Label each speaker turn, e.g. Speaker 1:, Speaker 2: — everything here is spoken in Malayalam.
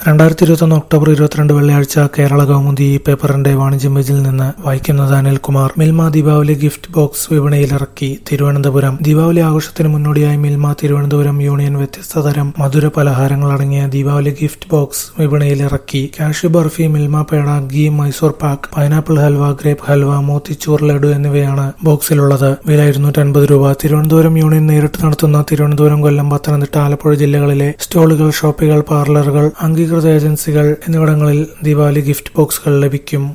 Speaker 1: രണ്ടായിരത്തി ഇരുപത്തൊന്ന് ഒക്ടോബർ ഇരുപത്തിരണ്ട് വെള്ളിയാഴ്ച കേരള കൗമുദി ഈ പേപ്പറിന്റെ വാണിജ്യം പേജിൽ നിന്ന് വായിക്കുന്നത് അനിൽകുമാർ മിൽമ ദീപാവലി ഗിഫ്റ്റ് ബോക്സ് വിപണിയിലിറക്കി തിരുവനന്തപുരം ദീപാവലി ആഘോഷത്തിന് മുന്നോടിയായി മിൽമ തിരുവനന്തപുരം യൂണിയൻ വ്യത്യസ്ത തരം മധുര പലഹാരങ്ങൾ അടങ്ങിയ ദീപാവലി ഗിഫ്റ്റ് ബോക്സ് വിപണിയിലിറക്കി cashew barfi Milma peda ghee Mysore pak pineapple halwa grape halwa motichoor laddu എന്നിവയാണ് ബോക്സിലുള്ളത് വില ഇരുന്നൂറ്റൻപത് രൂപ തിരുവനന്തപുരം യൂണിയൻ നേരിട്ട് നടത്തുന്ന തിരുവനന്തപുരം കൊല്ലം പത്തനംതിട്ട ആലപ്പുഴ ജില്ലകളിലെ സ്റ്റോളുകൾ ഷോപ്പുകൾ പാർലറുകൾ അംഗീകൃത ഏജൻസികൾ എന്നിവിടങ്ങളിൽ ദീപാവലി ഗിഫ്റ്റ് ബോക്സുകൾ ലഭിക്കും